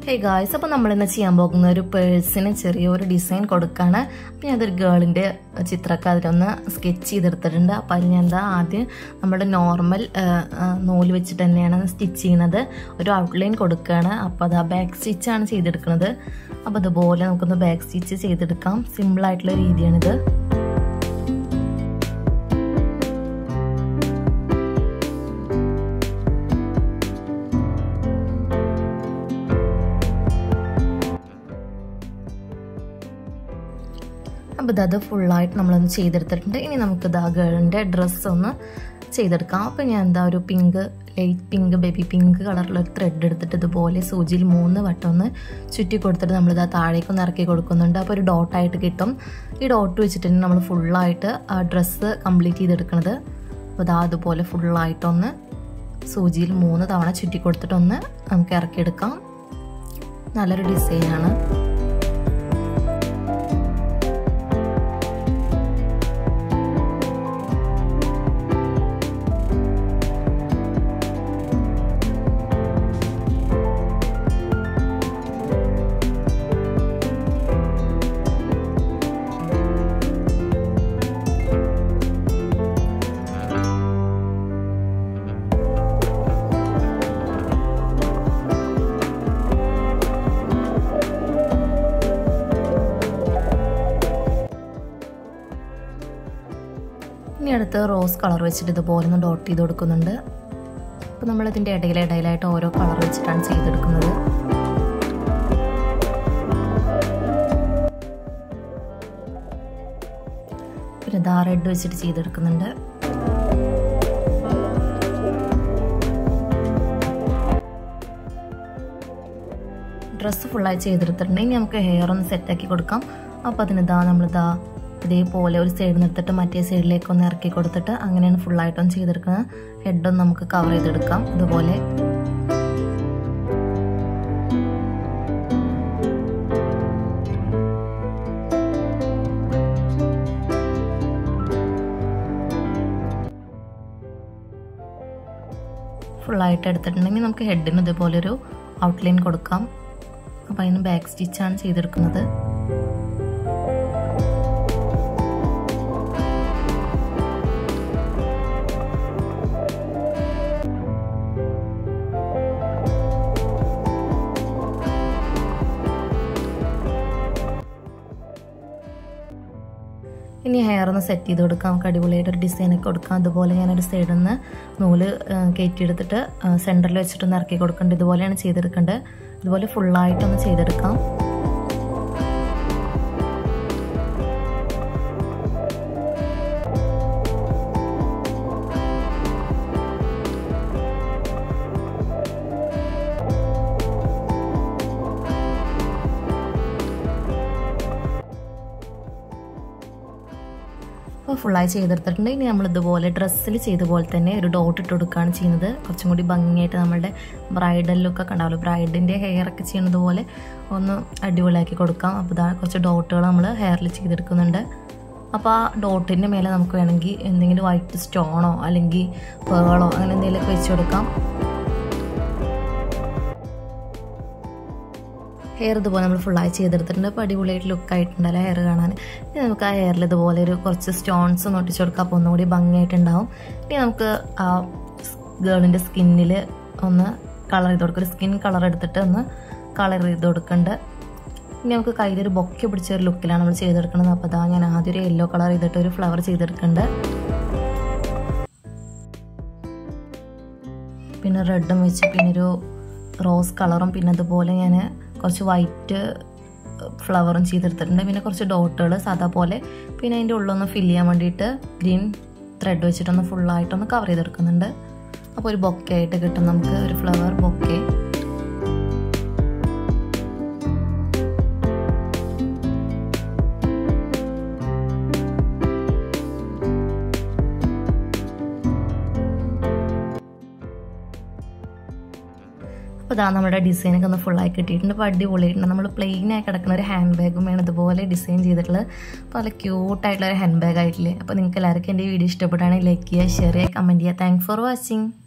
hey guys അപ്പോൾ നമ്മളിന്ന് ചെയ്യാൻ പോകുന്ന ഒരു പേഴ്സിന് ചെറിയൊരു ഡിസൈൻ കൊടുക്കുകയാണ് അപ്പോൾ ഞാൻ അതൊരു ഗേളിൻ്റെ ചിത്രമൊക്കെ അതിലൊന്ന് സ്കെച്ച് ചെയ്തെടുത്തിട്ടുണ്ട് അപ്പോൾ അതിൽ ഞാൻ എന്താ ആദ്യം നമ്മുടെ നോർമൽ നൂല് വെച്ചിട്ട് തന്നെയാണ് സ്റ്റിച്ച് ചെയ്യുന്നത് ഒരു ഔട്ട്ലൈൻ കൊടുക്കുകയാണ് അപ്പോൾ അത് ആ ബാക്ക് സ്റ്റിച്ചാണ് ചെയ്തെടുക്കുന്നത് അപ്പോൾ അതുപോലെ നമുക്കൊന്ന് ബാക്ക് സ്റ്റിച്ച് ചെയ്തെടുക്കാം സിമ്പിളായിട്ടുള്ള രീതിയാണിത് അപ്പോൾ ഇത് അത് ഫുള്ളായിട്ട് നമ്മളൊന്ന് ചെയ്തെടുത്തിട്ടുണ്ട് ഇനി നമുക്ക് ഇതാ ഗേളിൻ്റെ ഡ്രസ്സ് ഒന്ന് ചെയ്തെടുക്കാം അപ്പോൾ ഞാൻ എന്താ ഒരു pink light pink baby pink കളറിലുള്ള ഒരു ത്രെഡ് എടുത്തിട്ട് ഇതുപോലെ സൂചിയിൽ മൂന്ന് വട്ടം ഒന്ന് ചുറ്റി കൊടുത്തിട്ട് നമ്മളിതാ താഴേക്കൊന്ന് ഇറക്കി കൊടുക്കുന്നുണ്ട് അപ്പോൾ ഒരു ഡോട്ടായിട്ട് കിട്ടും ഈ ഡോട്ട് വെച്ചിട്ട് നമ്മൾ ഫുള്ളായിട്ട് ആ ഡ്രസ്സ് കംപ്ലീറ്റ് ചെയ്തെടുക്കുന്നത് അപ്പോൾ ഇതാ അതുപോലെ ഫുള്ളായിട്ടൊന്ന് സൂചിയിൽ മൂന്ന് തവണ ചുറ്റി കൊടുത്തിട്ടൊന്ന് നമുക്ക് ഇറക്കിയെടുക്കാം നല്ലൊരു ഡിസൈനാണ് ഇനി അടുത്ത് റോസ് കളർ വെച്ചിട്ട് ഇതുപോലെ ഒന്ന് ഡോട്ട് ചെയ്ത് കൊടുക്കുന്നുണ്ട് അപ്പോൾ നമ്മളിതിൻ്റെ ഇടയിൽ ഇടയിലായിട്ട് ഓരോ കളർ വെച്ചിട്ടാണ് ചെയ്തെടുക്കുന്നത് പിന്നെ ഇതാ റെഡ് വെച്ചിട്ട് ചെയ്തെടുക്കുന്നുണ്ട് ഡ്രസ്സ് ഫുള്ളായി ചെയ്തെടുത്തിട്ടുണ്ടെങ്കിൽ നമുക്ക് ഹെയർ ഒന്ന് സെറ്റാക്കി കൊടുക്കാം അപ്പോൾ അതിനിതാ നമ്മളിതാ ഇതേപോലെ ഒരു സൈഡിൽ നിർത്തിട്ട് മറ്റേ സൈഡിലേക്ക് ഒന്ന് ഇറക്കി കൊടുത്തിട്ട് അങ്ങനെയാണ് ഫുള്ളായിട്ടൊന്ന് ചെയ്തെടുക്കുന്നത് ഹെഡൊന്ന് നമുക്ക് കവർ ചെയ്തെടുക്കാം അതുപോലെ ഫുള്ളായിട്ട് എടുത്തിട്ടുണ്ടെങ്കിൽ നമുക്ക് ഹെഡിന് ഇതുപോലെ ഒരു ഔട്ട്ലൈൻ കൊടുക്കാം അപ്പോൾ അതിന് ബാക്ക് സ്റ്റിച്ചാണ് ചെയ്തെടുക്കുന്നത് ഇനി ഹെയർ ഒന്ന് സെറ്റ് ചെയ്ത് കൊടുക്കാം നമുക്ക് അടിപൊളിയായിട്ട് ഒരു ഡിസൈനൊക്കെ കൊടുക്കാം അതുപോലെ ഞാനൊരു സൈഡിൽ നിന്ന് നൂല് കയറ്റിയെടുത്തിട്ട് സെൻറ്ററിൽ വെച്ചിട്ടൊന്ന് ഇറക്കി കൊടുക്കേണ്ടത് ഇതുപോലെയാണ് ചെയ്തെടുക്കേണ്ടത് ഇതുപോലെ ഫുള്ളായിട്ടൊന്ന് ചെയ്തെടുക്കാം അപ്പോൾ ഫുള്ളായി ചെയ്തെടുത്തിട്ടുണ്ട് ഇനി നമ്മൾ ഇതുപോലെ ഡ്രസ്സിൽ ചെയ്ത പോലെ തന്നെ ഒരു ഡോട്ട് ഇട്ട് കൊടുക്കുകയാണ് ചെയ്യുന്നത് കുറച്ചും കൂടി ഭംഗിയായിട്ട് നമ്മുടെ ബ്രൈഡൽ ലുക്കൊക്കെ ഉണ്ടാവുമല്ലോ ബ്രൈഡിൻ്റെ ഹെയർ ഒക്കെ ചെയ്യുന്നത് പോലെ ഒന്ന് അടിപൊളിയാക്കി കൊടുക്കാം അപ്പോൾ ഇതാ കുറച്ച് ഡോട്ടുകൾ നമ്മൾ ഹെയറിൽ ചെയ്തെടുക്കുന്നുണ്ട് അപ്പോൾ ആ ഡോട്ടിൻ്റെ മേലെ നമുക്ക് വേണമെങ്കിൽ എന്തെങ്കിലും വൈറ്റ് സ്റ്റോണോ അല്ലെങ്കിൽ പേളോ അങ്ങനെ എന്തെങ്കിലുമൊക്കെ വെച്ച് കൊടുക്കാം ഹെയർ ഇതുപോലെ നമ്മൾ ഫുള്ളായി ചെയ്തെടുത്തിട്ടുണ്ട് അപ്പോൾ അടിപൊളിയായിട്ട് ലുക്കായിട്ടുണ്ടല്ലോ ഹെയർ കാണാൻ ഇനി നമുക്ക് ആ ഹെയറിൽ ഇതുപോലെ ഒരു കുറച്ച് സ്റ്റോൺസ് ഒന്ന് ഒട്ടിച്ച് കൊടുക്കാം അപ്പോൾ ഒന്നുകൂടി ഭംഗിയായിട്ടുണ്ടാവും ഇനി നമുക്ക് ആ ഗേളിൻ്റെ സ്കിന്നിൽ ഒന്ന് കളർ ചെയ്ത് കൊടുക്കുക ഒരു സ്കിൻ കളർ എടുത്തിട്ട് ഒന്ന് കളർ ചെയ്ത് കൊടുക്കുന്നുണ്ട് ഇനി നമുക്ക് കയ്യിലൊരു ബൊക്കെ പിടിച്ച ഒരു ലുക്കിലാണ് നമ്മൾ ചെയ്തെടുക്കുന്നത് അപ്പോൾ അതാ ഞാൻ ആദ്യം ഒരു യെല്ലോ കളർ ചെയ്തിട്ട് ഒരു ഫ്ലവർ ചെയ്തെടുക്കുന്നുണ്ട് പിന്നെ റെഡും വെച്ച് പിന്നെ ഒരു റോസ് കളറും പിന്നെ അതുപോലെ ഞാൻ കുറച്ച് വൈറ്റ് ഫ്ലവറും ചെയ്തെടുത്തിട്ടുണ്ട് പിന്നെ കുറച്ച് ഡോട്ടുകൾ സാധാ പോലെ പിന്നെ അതിൻ്റെ ഉള്ളൊന്ന് ഫില്ല് ചെയ്യാൻ വേണ്ടിയിട്ട് ഗ്രീൻ ത്രെഡ് വെച്ചിട്ടൊന്ന് ഫുള്ളായിട്ടൊന്ന് കവർ ചെയ്തെടുക്കുന്നുണ്ട് അപ്പോൾ ഒരു ബൊക്കെ ആയിട്ട് കിട്ടും നമുക്ക് ഒരു ഫ്ലവർ ബൊക്കെ അപ്പോൾ ഇതാ നമ്മുടെ ഡിസൈനൊക്കെ ഒന്ന് ഫുള്ളായി കിട്ടിയിട്ടുണ്ട് അപ്പോൾ അടിപൊളിയായിട്ടുണ്ട് നമ്മൾ പ്ലെയിൻ ആയി കിടക്കുന്ന ഒരു ഹാൻഡ് ബാഗും വേണം ഇതുപോലെ ഡിസൈൻ ചെയ്തിട്ടുള്ളത് അപ്പോൾ നല്ല ക്യൂട്ടായിട്ടുള്ള ഒരു ഹാൻഡ് ബാഗ് ആയിട്ടില്ലേ അപ്പോൾ നിങ്ങൾക്ക് എല്ലാവർക്കും എൻ്റെ വീഡിയോ ഇഷ്ടപ്പെട്ടാണെങ്കിൽ ലൈക്ക് ചെയ്യുക ഷെയർ ചെയ്യുക കമൻറ്റ് ചെയ്യുക താങ്ക്സ് ഫോർ വാച്ചിങ്